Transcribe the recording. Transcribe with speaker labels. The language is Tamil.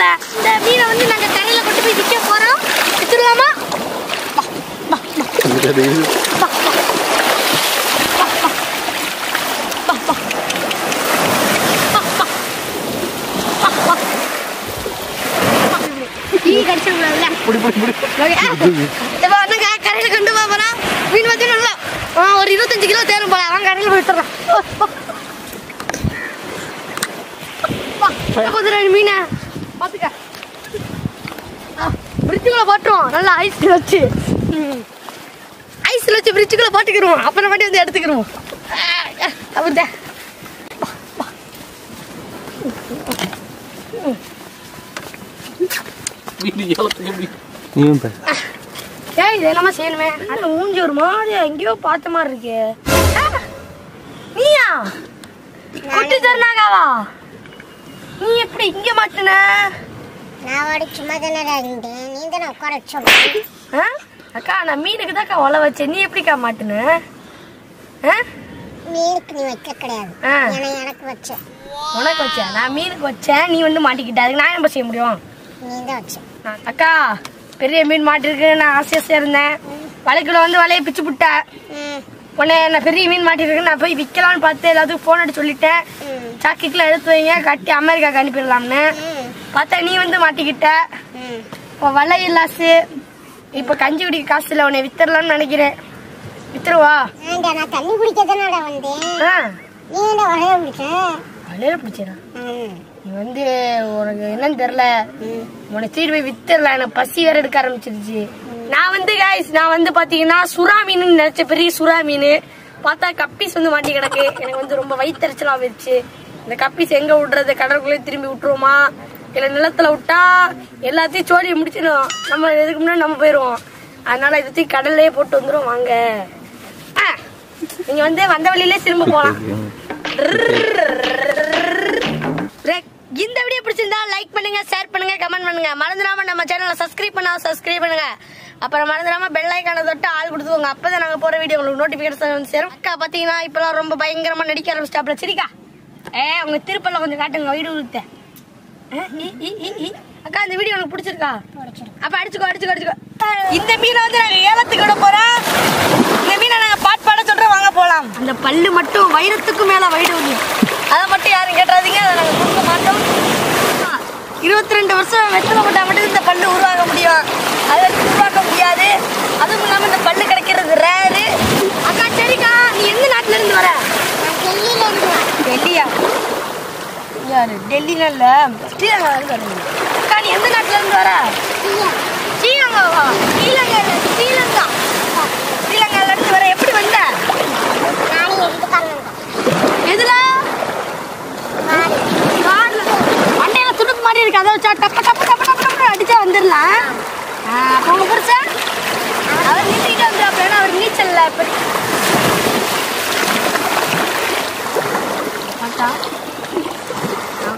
Speaker 1: தெரியல இந்த மீனை வந்து நாங்க கரையில கொண்டு போய் விற்க போறோம் வித்துடலாமா ஈ கடிச்சிடக்கூடாதுல்ல
Speaker 2: புடி புடி புடி
Speaker 1: இப்போ வந்துங்க கடையில் கொண்டு போக போறோம் மீன் வந்து நல்லா ஆ, ஒரு இருபத்தஞ்சு கிலோ தேரும் போல அவன் கடையில் போய் விட்டுறான் ரெண்டு மீனை பார்த்துக்க பிரிட்ஜுக்குள்ள போட்டுருவோம் நல்லா ஐஸ்ல வச்சு ஐஸ்ல வச்சு பிரிட்ஜுக்குள்ள போட்டுக்கிருவோம் அப்புறம் மட்டும் வந்து எடுத்துக்கிருவோம் அப்படிதான்
Speaker 2: வீடு ஏலத்துக்கு எப்படி
Speaker 3: நீயும் பே
Speaker 1: ஏய் இது என்னமா செய்யணுமே அந்த மூஞ்சி ஒரு மாதிரி எங்கேயோ பார்த்த மாதிரி இருக்கு ஆ, நீயா குட்டி தருணாகாவா நீ எப்படி இங்க மாட்டின
Speaker 4: நான் வாடி சும்மா தானே இருந்தேன் நீ தானே உட்கார வச்சோம்
Speaker 1: ஆ? அக்கா நான் மீனுக்கு தான்க்கா ஒலை வச்சேன் நீ எப்படிக்கா மாட்டின ஆ?
Speaker 4: மீனுக்கு நீ வைக்க கிடையாது
Speaker 1: ஆ.
Speaker 4: ஏன்னா எனக்கு வச்ச
Speaker 1: உனக்கு வச்சேன் நான் மீனுக்கு வச்சேன் நீ வந்து மாட்டிக்கிட்ட அதுக்கு நான் என்ன செய்ய முடியும்
Speaker 4: நீ தான் வச்ச
Speaker 1: நான் அக்கா பெரிய மீன் மாட்டிருக்கு நான் ஆசை ஆசையா இருந்தேன் வலைக்குள்ள வந்து வலையை பிச்சு புட்டேன்
Speaker 4: ம்
Speaker 1: உடனே நான் பெரிய மீன் மாட்டிருக்கு நான் போய் விற்கலான்னு பார்த்து எல்லாத்துக்கும் ஃபோன் அடிச்சு சொல்லிட்டேன்
Speaker 4: ம்
Speaker 1: சாக்கிக்குள்ள எடுத்து வைங்க கட்டி அமெரிக்காக்கு அனுப்பிடலாம்னு
Speaker 4: ம்
Speaker 1: பார்த்தா நீ வந்து மாட்டிக்கிட்ட
Speaker 4: ம்
Speaker 1: இப்போ வலை இல்லாசு இப்போ கஞ்சி குடிக்க காசு இல்லை உன்னை வித்துடலாம்னு நினைக்கிறேன் வித்துருவா
Speaker 4: ஆண்டா நான் தண்ணி குடிக்க தானடா வந்தேன்
Speaker 1: ஆ
Speaker 4: நீ என்ன வரைய பிடிச்ச
Speaker 1: வலையில பிடிச்சிடா
Speaker 4: ம்
Speaker 1: நீ வந்து உனக்கு என்னன்னு தெரியல உன்னை தீடு போய் வித்துடலாம் எனக்கு பசி வேற எடுக்க ஆரம்பிச்சிருச்சு நான் வந்து guys நான் வந்து பாத்தீங்கன்னா சுறா மீன் நினைச்ச பெரிய சுறா மீன் பார்த்தா கப்பீஸ் வந்து மாட்டி கிடக்கு எனக்கு வந்து ரொம்ப வயிற்றுச்சலா போயிடுச்சு இந்த கப்பீஸ் எங்க விடுறது கடற்குள்ளே திரும்பி விட்டுருவோமா இல்ல நிலத்துல விட்டா எல்லாத்தையும் சோழியை முடிச்சிடும் நம்ம இதுக்கு முன்னாடி நம்ம போயிருவோம் அதனால இதை தூக்கி கடல்லையே போட்டு வந்துரும் வாங்க ஆ, நீங்க வந்து வந்த வழியிலே திரும்ப போலாம் Break. இந்த வீடியோ பிடிச்சிருந்தா லைக் பண்ணுங்க ஷேர் பண்ணுங்க கமெண்ட் பண்ணுங்க மறந்துடாம நம்ம சேனலை சப்ஸ்கிரைப் பண்ணா சப்ஸ்கிரைப் பண்ணுங்க அப்புறம் மறந்துடாம பெல் ஐக்கான தொட்டு ஆள் கொடுத்துவோங்க அப்பதான் நாங்க போற வீடியோ உங்களுக்கு நோட்டிபிகேஷன் வந்து சேரும் அக்கா பாத்தீங்கன்னா இப்பெல்லாம் ரொம்ப பயங்கரமா நடிக்க ஆரம்பிச்சிட்டாப்ல சரிக்கா ஏ உங்க திருப்பல்ல கொஞ்சம் காட்டுங்க வீடு கொடுத்த அக்கா இந்த வீடியோ உனக்கு பிடிச்சிருக்கா அப்ப அடிச்சுக்கோ அடிச்சுக்கோ அடிச்சுக்கோ இந்த மீனை வந்து நாங்க ஏலத்துக்கு விட போறோம் இந்த மீனை நாங்க பாட் பாட சொல்றோம் வாங்க போலாம் அந்த பல்லு மட்டும் வைரத்துக்கு மேல வைடூரியம் அதை மட்டும் யாரும் கேட்டாதீங்க அதை நாங்க கொடுக்க மாட்டோம் இருபத்தி ரெண்டு வருஷம் வெத்தலை போட்டா மட்டும் இந்த பல்லு உருவாக முடியும் அதை வச்சு உருவாக்க முடியாது அதுவும் இல்லாம இந்த பல்லு கிடைக்கிறது ரேரு அக்கா சரிக்கா நீ எந்த நாட்டுல இருந்து வர
Speaker 4: நான் டெல்லியில இருந்து வரேன்.
Speaker 1: டெல்லியா யாரு டெல்லியில இல்ல ஸ்ரீலங்கா இருந்து வரீங்க அக்கா நீ எந்த நாட்டுல இருந்து வர
Speaker 4: ஐயா,
Speaker 1: ஸ்ரீலங்காவா ஸ்ரீலங்கா இல்ல ஸ்ரீலங்கா ஸ்ரீலங்கால இருந்து வர எப்படி வந்த
Speaker 4: நானே எடுத்துக்காங்க
Speaker 1: எதுல கார்ல மண்டையில துடுப்பு மாதிரி இருக்கு அதை வச்சா டப்ப டப்ப டப்ப டப்ப டப்ப அடிச்சா வந்துடலாம் ஆ, அப்ப உங்க புடிச்ச அவர் நீட்டிட்டு வந்து அப்படின்னா அவர் நீச்சல்ல எப்படி பார்த்தா